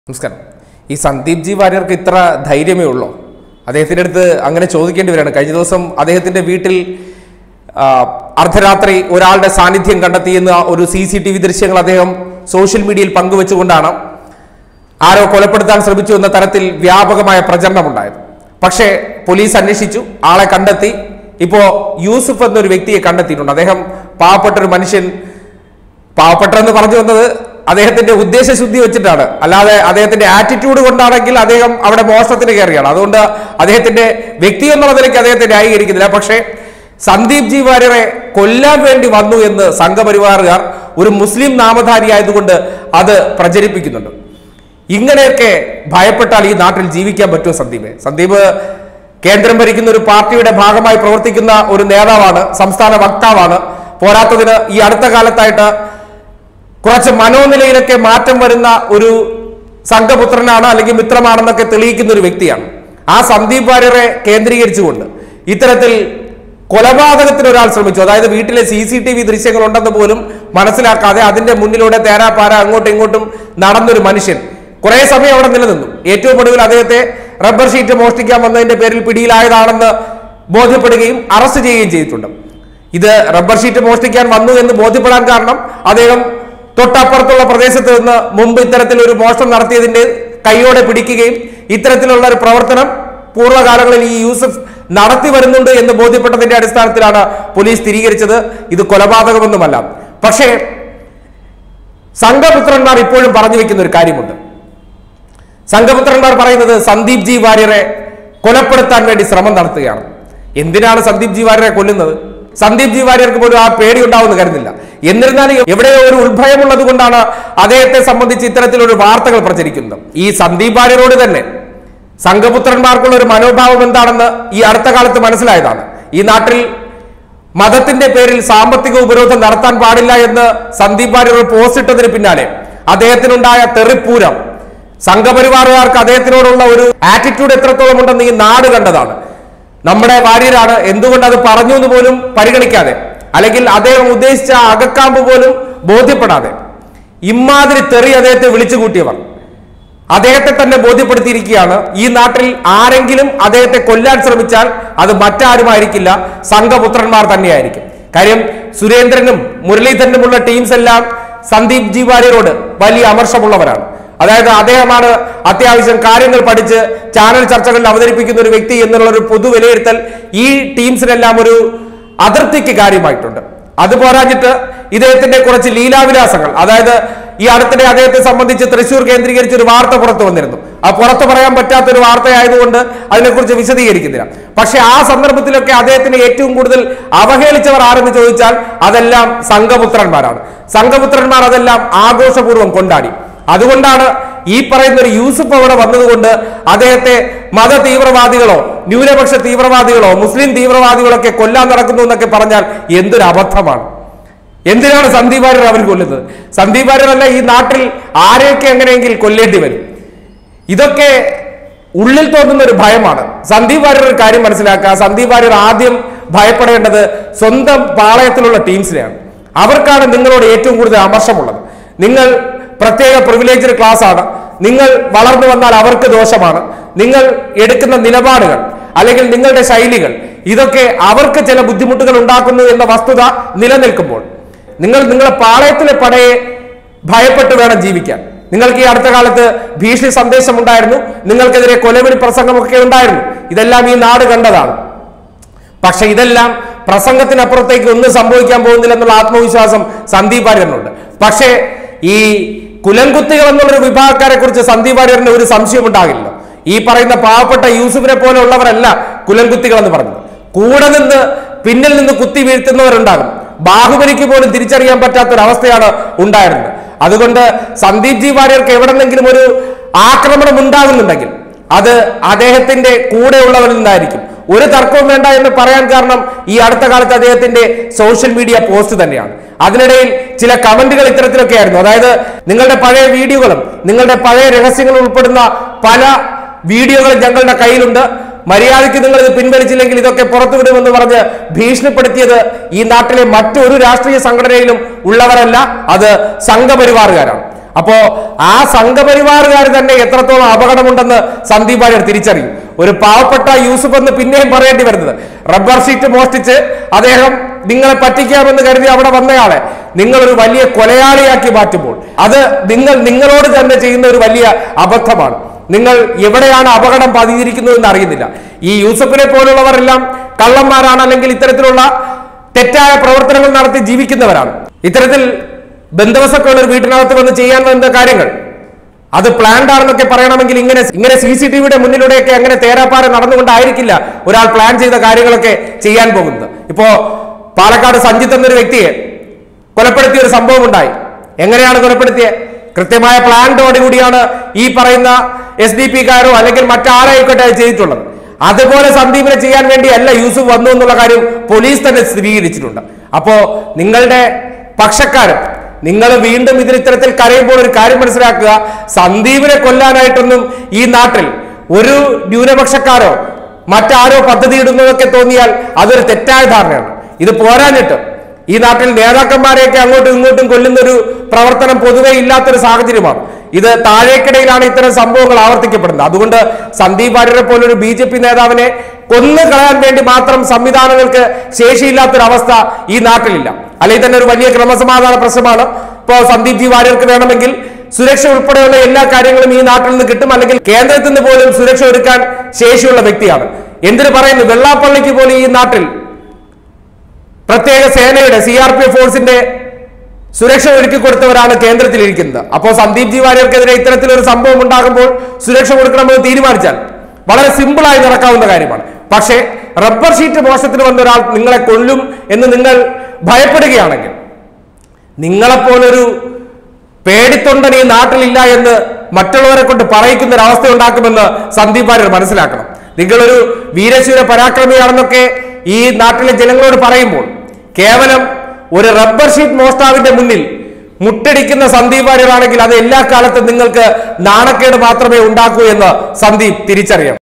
നമസ്കാരം ഈ സന്ദീപ് ജി വാര്യർക്ക് ഇത്ര ധൈര്യമേ ഉള്ളൂ അദ്ദേഹത്തിൻ്റെ അടുത്ത് അങ്ങനെ ചോദിക്കേണ്ടി വരികയാണ് കഴിഞ്ഞ ദിവസം അദ്ദേഹത്തിൻ്റെ വീട്ടിൽ ആ, അർദ്ധരാത്രി ഒരാളുടെ സാന്നിധ്യം കണ്ടെത്തിയെന്ന ഒരു സി സി ടി വി ദൃശ്യങ്ങൾ അദ്ദേഹം സോഷ്യൽ മീഡിയയിൽ പങ്കുവെച്ചുകൊണ്ടാണ് ആരോ കൊലപ്പെടുത്താൻ ശ്രമിച്ചു എന്ന തരത്തിൽ വ്യാപകമായ പ്രചരണമുണ്ടായത് പക്ഷേ പോലീസ് അന്വേഷിച്ചു ആളെ കണ്ടെത്തി ഇപ്പോ യൂസുഫ് എന്നൊരു വ്യക്തിയെ കണ്ടെത്തിയിട്ടുണ്ട് അദ്ദേഹം പാവപ്പെട്ട ഒരു മനുഷ്യൻ പാവപ്പെട്ടെന്ന് പറഞ്ഞു വന്നത് അദ്ദേഹത്തിന്റെ ഉദ്ദേശശുദ്ധി വെച്ചിട്ടാണ് അല്ലാതെ അദ്ദേഹത്തിന്റെ ആറ്റിറ്റ്യൂഡ് കൊണ്ടാണെങ്കിൽ അദ്ദേഹം അവിടെ മോഷണത്തിന് കയറിയാണ് അതുകൊണ്ട് അദ്ദേഹത്തിന്റെ വ്യക്തി എന്നുള്ള നിലയ്ക്ക് അദ്ദേഹത്തെ ന്യായീകരിക്കുന്നില്ല പക്ഷേ സന്ദീപ് ജി വാര്യരെ കൊല്ലാൻ വേണ്ടി വന്നു എന്ന് സംഘപരിവാറുകാർ ഒരു മുസ്ലിം നാമധാരി ആയതുകൊണ്ട് അത് പ്രചരിപ്പിക്കുന്നുണ്ട് ഇങ്ങനെയൊക്കെ ഭയപ്പെട്ടാൽ ഈ നാട്ടിൽ ജീവിക്കാൻ പറ്റുമോ സന്ദീപ് സന്ദീപ് കേന്ദ്രം ഭരിക്കുന്ന ഒരു പാർട്ടിയുടെ ഭാഗമായി പ്രവർത്തിക്കുന്ന ഒരു നേതാവാണ് സംസ്ഥാന വക്താവാണ് പോരാത്തതിന് ഈ അടുത്ത കാലത്തായിട്ട് കുറച്ച് മനോനിലയിലൊക്കെ മാറ്റം വരുന്ന ഒരു സംഘപുത്രനാണ് അല്ലെങ്കിൽ മിത്രമാണെന്നൊക്കെ തെളിയിക്കുന്ന ഒരു വ്യക്തിയാണ് ആ സന്ദീപ് വാര്യരെ കേന്ദ്രീകരിച്ചുകൊണ്ട് ഇത്തരത്തിൽ കൊലപാതകത്തിന് ഒരാൾ ശ്രമിച്ചു അതായത് വീട്ടിലെ സി സി ടി വി ദൃശ്യങ്ങൾ ഉണ്ടെന്ന് പോലും മനസ്സിലാക്കാതെ അതിന്റെ മുന്നിലൂടെ തേരാപ്പാര അങ്ങോട്ടും ഇങ്ങോട്ടും നടന്നൊരു മനുഷ്യൻ കുറെ സമയം അവിടെ നിലനിന്നു ഏറ്റവും ഒടുവിൽ അദ്ദേഹത്തെ റബ്ബർ ഷീറ്റ് മോഷ്ടിക്കാൻ വന്നതിന്റെ പേരിൽ പിടിയിലായതാണെന്ന് ബോധ്യപ്പെടുകയും അറസ്റ്റ് ചെയ്യുകയും ചെയ്തിട്ടുണ്ട് ഇത് റബ്ബർ ഷീറ്റ് മോഷ്ടിക്കാൻ വന്നു എന്ന് ബോധ്യപ്പെടാൻ കാരണം അദ്ദേഹം തൊട്ടപ്പുറത്തുള്ള പ്രദേശത്ത് നിന്ന് മുമ്പ് ഇത്തരത്തിൽ ഒരു മോഷണം നടത്തിയതിന്റെ കൈയോടെ പിടിക്കുകയും ഇത്തരത്തിലുള്ള ഒരു പ്രവർത്തനം പൂർവ്വകാലങ്ങളിൽ ഈ യൂസഫ് നടത്തി വരുന്നുണ്ട് എന്ന് ബോധ്യപ്പെട്ടതിന്റെ അടിസ്ഥാനത്തിലാണ് പോലീസ് സ്ഥിരീകരിച്ചത് ഇത് കൊലപാതകമൊന്നുമല്ല പക്ഷേ സംഘപുത്രന്മാർ ഇപ്പോഴും പറഞ്ഞു വെക്കുന്ന ഒരു കാര്യമുണ്ട് സംഘപുത്രന്മാർ പറയുന്നത് സന്ദീപ് ജി വാര്യരെ കൊലപ്പെടുത്താൻ വേണ്ടി ശ്രമം നടത്തുകയാണ് എന്തിനാണ് സന്ദീപ് ജി വാര്യരെ കൊല്ലുന്നത് സന്ദീപ് ജി വാര്യർക്ക് പോലും ആ പേടി ഉണ്ടാവുമെന്ന് കരുതില്ല എന്നിരുന്നാലും എവിടെയോ ഒരു ഉത്ഭയമുള്ളത് കൊണ്ടാണ് അദ്ദേഹത്തെ സംബന്ധിച്ച് ഇത്തരത്തിലൊരു വാർത്തകൾ പ്രചരിക്കുന്നത് ഈ സന്ദീപ് വാര്യരോട് തന്നെ സംഘപുത്രന്മാർക്കുള്ള ഒരു മനോഭാവം എന്താണെന്ന് ഈ അടുത്ത കാലത്ത് മനസ്സിലായതാണ് ഈ നാട്ടിൽ മതത്തിന്റെ പേരിൽ സാമ്പത്തിക ഉപരോധം നടത്താൻ പാടില്ല എന്ന് സന്ദീപ് വാര്യർ ഒരു പോസ്റ്റ് ഇട്ടതിന് പിന്നാലെ അദ്ദേഹത്തിനുണ്ടായ തെറിപ്പൂരം സംഘപരിവാറുകാർക്ക് അദ്ദേഹത്തിനോടുള്ള ഒരു ആറ്റിറ്റ്യൂഡ് എത്രത്തോളം ഉണ്ടെന്ന് ഈ നാട് കണ്ടതാണ് നമ്മുടെ വാര്യരാണ് എന്തുകൊണ്ട് അത് പറഞ്ഞു എന്ന് പോലും പരിഗണിക്കാതെ അല്ലെങ്കിൽ അദ്ദേഹം ഉദ്ദേശിച്ച ആ അകക്കാമ്പ് പോലും ബോധ്യപ്പെടാതെ ഇമാതിരി തെറി അദ്ദേഹത്തെ വിളിച്ചു കൂട്ടിയവർ അദ്ദേഹത്തെ തന്നെ ബോധ്യപ്പെടുത്തിയിരിക്കുകയാണ് ഈ നാട്ടിൽ ആരെങ്കിലും അദ്ദേഹത്തെ കൊല്ലാൻ ശ്രമിച്ചാൽ അത് മറ്റാരുമായിരിക്കില്ല സംഘപുത്രന്മാർ തന്നെയായിരിക്കും കാര്യം സുരേന്ദ്രനും മുരളീധരനുമുള്ള ടീംസ് എല്ലാം സന്ദീപ് ജി വാര്യരോട് വലിയ അമർഷമുള്ളവരാണ് അതായത് അദ്ദേഹമാണ് അത്യാവശ്യം കാര്യങ്ങൾ പഠിച്ച് ചാനൽ ചർച്ചകളിൽ അവതരിപ്പിക്കുന്ന ഒരു വ്യക്തി എന്നുള്ള ഒരു പൊതു വിലയിരുത്തൽ ഈ ടീംസിനെല്ലാം ഒരു അതിർത്തിക്ക് കാര്യമായിട്ടുണ്ട് അത് പോരാഞ്ഞിട്ട് ഇദ്ദേഹത്തിന്റെ കുറച്ച് ലീലാവിലാസങ്ങൾ അതായത് ഈ അടുത്തിടെ അദ്ദേഹത്തെ സംബന്ധിച്ച് തൃശൂർ കേന്ദ്രീകരിച്ച് ഒരു വാർത്ത പുറത്തു വന്നിരുന്നു ആ പുറത്തു പറയാൻ പറ്റാത്ത ഒരു വാർത്തയായതുകൊണ്ട് അതിനെക്കുറിച്ച് വിശദീകരിക്കുന്നില്ല പക്ഷെ ആ സന്ദർഭത്തിലൊക്കെ അദ്ദേഹത്തിന് ഏറ്റവും കൂടുതൽ അവഹേളിച്ചവർ ആരെന്ന് ചോദിച്ചാൽ അതെല്ലാം സംഘപുത്രന്മാരാണ് സംഘപുത്രന്മാർ അതെല്ലാം ആഘോഷപൂർവ്വം കൊണ്ടാടി അതുകൊണ്ടാണ് ഈ പറയുന്ന ഒരു യൂസുഫ് അവിടെ വന്നതുകൊണ്ട് അദ്ദേഹത്തെ മത തീവ്രവാദികളോ ന്യൂനപക്ഷ തീവ്രവാദികളോ മുസ്ലിം തീവ്രവാദികളൊക്കെ കൊല്ലാൻ നടക്കുന്നു എന്നൊക്കെ പറഞ്ഞാൽ എന്തൊരു അബദ്ധമാണ് എന്തിനാണ് സന്ദീപ് വാര്യർ അവർ കൊല്ലുന്നത് സന്ദീപ് വാര്യരല്ല ഈ നാട്ടിൽ ആരെയൊക്കെ എങ്ങനെയെങ്കിൽ കൊല്ലേണ്ടി വരും ഇതൊക്കെ ഉള്ളിൽ തോന്നുന്ന ഒരു ഭയമാണ് സന്ദീപ് വാര്യർ ഒരു കാര്യം മനസ്സിലാക്കുക സന്ദീപ് വാര്യർ ആദ്യം ഭയപ്പെടേണ്ടത് സ്വന്തം പാളയത്തിലുള്ള ടീംസിനെയാണ് അവർക്കാണ് നിങ്ങളോട് ഏറ്റവും കൂടുതൽ അമർഷമുള്ളത് നിങ്ങൾ പ്രത്യേക പ്രിവിലേജഡ് ക്ലാസ് ആണ് നിങ്ങൾ വളർന്നു വന്നാൽ അവർക്ക് ദോഷമാണ് നിങ്ങൾ എടുക്കുന്ന നിലപാടുകൾ അല്ലെങ്കിൽ നിങ്ങളുടെ ശൈലികൾ ഇതൊക്കെ അവർക്ക് ചില ബുദ്ധിമുട്ടുകൾ ഉണ്ടാക്കുന്നു എന്ന വസ്തുത നിലനിൽക്കുമ്പോൾ നിങ്ങൾ നിങ്ങളുടെ പാളയത്തിലെ പടയെ ഭയപ്പെട്ട് വേണം ജീവിക്കാൻ നിങ്ങൾക്ക് ഈ അടുത്ത കാലത്ത് ഭീഷണി സന്ദേശം ഉണ്ടായിരുന്നു നിങ്ങൾക്കെതിരെ കൊലവിളി പ്രസംഗമൊക്കെ ഉണ്ടായിരുന്നു ഇതെല്ലാം ഈ നാട് കണ്ടതാണ് പക്ഷെ ഇതെല്ലാം പ്രസംഗത്തിനപ്പുറത്തേക്ക് ഒന്നും സംഭവിക്കാൻ പോകുന്നില്ല എന്നുള്ള ആത്മവിശ്വാസം സന്ദീപ് വാര്യറിനുണ്ട് പക്ഷേ ഈ കുലംകുത്തികൾ എന്നുള്ളൊരു വിഭാഗക്കാരെ കുറിച്ച് സന്ദീപ് വാര്യറിന് ഒരു സംശയം ഉണ്ടാകില്ല ഈ പറയുന്ന പാവപ്പെട്ട യൂസുഫിനെ പോലെ ഉള്ളവരല്ല കുലംകുത്തികൾ എന്ന് പറഞ്ഞത് കൂടെ നിന്ന് പിന്നിൽ നിന്ന് കുത്തി വീഴ്ത്തുന്നവരുണ്ടാകും ബാഹുബലിക്ക് പോലും തിരിച്ചറിയാൻ പറ്റാത്ത ഒരു അവസ്ഥയാണ് ഉണ്ടായിരുന്നത് അതുകൊണ്ട് സന്ദീപ് ജി വാര്യർക്ക് എവിടെന്നെങ്കിലും ഒരു ആക്രമണം ഉണ്ടാകുന്നുണ്ടെങ്കിൽ അത് അദ്ദേഹത്തിന്റെ കൂടെയുള്ളവരിൽ നിന്നായിരിക്കും ഒരു തർക്കവും വേണ്ട എന്ന് പറയാൻ കാരണം ഈ അടുത്ത കാലത്ത് അദ്ദേഹത്തിന്റെ സോഷ്യൽ മീഡിയ പോസ്റ്റ് തന്നെയാണ് അതിനിടയിൽ ചില കമന്റുകൾ ഇത്തരത്തിലൊക്കെ ആയിരുന്നു അതായത് നിങ്ങളുടെ പഴയ വീഡിയോകളും നിങ്ങളുടെ പഴയ രഹസ്യങ്ങൾ ഉൾപ്പെടുന്ന പല വീഡിയോകളും ഞങ്ങളുടെ കയ്യിലുണ്ട് മര്യാദയ്ക്ക് നിങ്ങൾ ഇത് പിൻവലിച്ചില്ലെങ്കിൽ ഇതൊക്കെ പുറത്തുവിടുമെന്ന് പറഞ്ഞ് ഭീഷണിപ്പെടുത്തിയത് ഈ നാട്ടിലെ മറ്റൊരു രാഷ്ട്രീയ സംഘടനയിലും ഉള്ളവരല്ല അത് സംഘപരിവാറുകാരാണ് അപ്പോ ആ സംഘപരിവാറുകാർ തന്നെ എത്രത്തോളം അപകടമുണ്ടെന്ന് സന്ദീപ് വാര്യർ തിരിച്ചറിയും ഒരു പാവപ്പെട്ട യൂസുഫ് എന്ന് പിന്നെയും പറയേണ്ടി വരുന്നത് റബ്ബർ ഷീറ്റ് മോഷ്ടിച്ച് അദ്ദേഹം നിങ്ങളെ പറ്റിക്കാമെന്ന് കരുതി അവിടെ വന്നയാളെ നിങ്ങൾ ഒരു വലിയ കൊലയാളിയാക്കി മാറ്റുമ്പോൾ അത് നിങ്ങൾ നിങ്ങളോട് തന്നെ ചെയ്യുന്ന ഒരു വലിയ അബദ്ധമാണ് നിങ്ങൾ എവിടെയാണ് അപകടം പതിയിരിക്കുന്നത് എന്ന് അറിയുന്നില്ല ഈ യൂസഫിനെ പോലുള്ളവരെല്ലാം കള്ളന്മാരാണ് അല്ലെങ്കിൽ ഇത്തരത്തിലുള്ള തെറ്റായ പ്രവർത്തനങ്ങൾ നടത്തി ജീവിക്കുന്നവരാണ് ഇത്തരത്തിൽ ബന്ധവസൊക്കെ ഉള്ള ഒരു വീട്ടിനകത്ത് വന്ന് ചെയ്യാൻ വേണ്ട കാര്യങ്ങൾ അത് പ്ലാൻഡ് ആണെന്നൊക്കെ പറയണമെങ്കിൽ ഇങ്ങനെ ഇങ്ങനെ സി സി ടി വിയുടെ മുന്നിലൂടെയൊക്കെ അങ്ങനെ തേരാപ്പാറ നടന്നുകൊണ്ടായിരിക്കില്ല ഒരാൾ പ്ലാൻ ചെയ്ത കാര്യങ്ങളൊക്കെ ചെയ്യാൻ പോകുന്നത് ഇപ്പോ പാലക്കാട് സഞ്ജിത്ത് എന്നൊരു വ്യക്തിയെ കൊലപ്പെടുത്തിയ ഒരു സംഭവം ഉണ്ടായി എങ്ങനെയാണ് കൊലപ്പെടുത്തിയത് കൃത്യമായ പ്ലാനോടുകൂടിയാണ് ഈ പറയുന്ന എസ് ഡി പി കാരോ അല്ലെങ്കിൽ മറ്റാരായിക്കോട്ടെ അത് ചെയ്തിട്ടുള്ളത് അതുപോലെ സന്ദീപിനെ ചെയ്യാൻ വേണ്ടി അല്ല യൂസുഫ് വന്നു എന്നുള്ള കാര്യം പോലീസ് തന്നെ സ്ഥിരീകരിച്ചിട്ടുണ്ട് അപ്പോ നിങ്ങളുടെ പക്ഷക്കാരും നിങ്ങൾ വീണ്ടും ഇതിന് ഇത്തരത്തിൽ കരയുമ്പോൾ ഒരു കാര്യം മനസ്സിലാക്കുക സന്ദീപിനെ കൊല്ലാനായിട്ടൊന്നും ഈ നാട്ടിൽ ഒരു ന്യൂനപക്ഷക്കാരോ മറ്റാരോ പദ്ധതി ഇടുന്നതൊക്കെ തോന്നിയാൽ അതൊരു തെറ്റായ ധാരണയാണ് ഇത് പോരാഞ്ഞിട്ട് ഈ നാട്ടിൽ നേതാക്കന്മാരെയൊക്കെ അങ്ങോട്ടും ഇങ്ങോട്ടും കൊല്ലുന്ന ഒരു പ്രവർത്തനം പൊതുവെ ഇല്ലാത്തൊരു സാഹചര്യമാണ് ഇത് താഴേക്കിടയിലാണ് ഇത്തരം സംഭവങ്ങൾ ആവർത്തിക്കപ്പെടുന്നത് അതുകൊണ്ട് സന്ദീപ് വാര്യരെ പോലൊരു ബി ജെ പി നേതാവിനെ കൊന്നു കളയാൻ വേണ്ടി മാത്രം സംവിധാനങ്ങൾക്ക് ശേഷിയില്ലാത്തൊരവസ്ഥ ഈ നാട്ടിലില്ല അല്ലെങ്കിൽ തന്നെ ഒരു വലിയ ക്രമസമാധാന പ്രശ്നമാണ് ഇപ്പോ സന്ദീപ് ജി വാര്യർക്ക് വേണമെങ്കിൽ സുരക്ഷ ഉൾപ്പെടെയുള്ള എല്ലാ കാര്യങ്ങളും ഈ നാട്ടിൽ നിന്ന് കിട്ടും അല്ലെങ്കിൽ കേന്ദ്രത്തിൽ നിന്ന് പോലും സുരക്ഷ ഒരുക്കാൻ ശേഷിയുള്ള വ്യക്തിയാണ് എന്തിനു പറയുന്നു വെള്ളാപ്പള്ളിക്ക് പോലും ഈ നാട്ടിൽ പ്രത്യേക സേനയുടെ സി ആർ പി എഫ് ഫോഴ്സിന്റെ സുരക്ഷ ഒരുക്കി കൊടുത്തവരാണ് കേന്ദ്രത്തിലിരിക്കുന്നത് അപ്പോൾ സന്ദീപ് ജി വാര്യർക്കെതിരെ ഇത്തരത്തിലൊരു സംഭവം ഉണ്ടാകുമ്പോൾ സുരക്ഷ കൊടുക്കണമെന്ന് തീരുമാനിച്ചാൽ വളരെ സിമ്പിളായി നടക്കാവുന്ന കാര്യമാണ് പക്ഷേ റബ്ബർ ഷീറ്റ് മോശത്തിന് വന്ന ഒരാൾ നിങ്ങളെ കൊല്ലും എന്ന് നിങ്ങൾ ഭയപ്പെടുകയാണെങ്കിൽ നിങ്ങളെപ്പോലൊരു പേടിത്തൊണ്ടൻ ഈ നാട്ടിലില്ല എന്ന് മറ്റുള്ളവരെ കൊണ്ട് പറയിക്കുന്ന ഒരു അവസ്ഥ ഉണ്ടാക്കുമെന്ന് സന്ദീപ് വാര്യർ മനസ്സിലാക്കണം നിങ്ങളൊരു വീരശൂര പരാക്രമിയാണെന്നൊക്കെ ഈ നാട്ടിലെ ജനങ്ങളോട് പറയുമ്പോൾ കേവലം ഒരു റബ്ബർ ഷീറ്റ് മോഷ്ടാവിന്റെ മുന്നിൽ മുട്ടടിക്കുന്ന സന്ദീപ് വാര്യരാണെങ്കിൽ അത് എല്ലാ കാലത്തും നിങ്ങൾക്ക് നാണക്കേട് മാത്രമേ ഉണ്ടാക്കൂ എന്ന് സന്ദീപ് തിരിച്ചറിയാം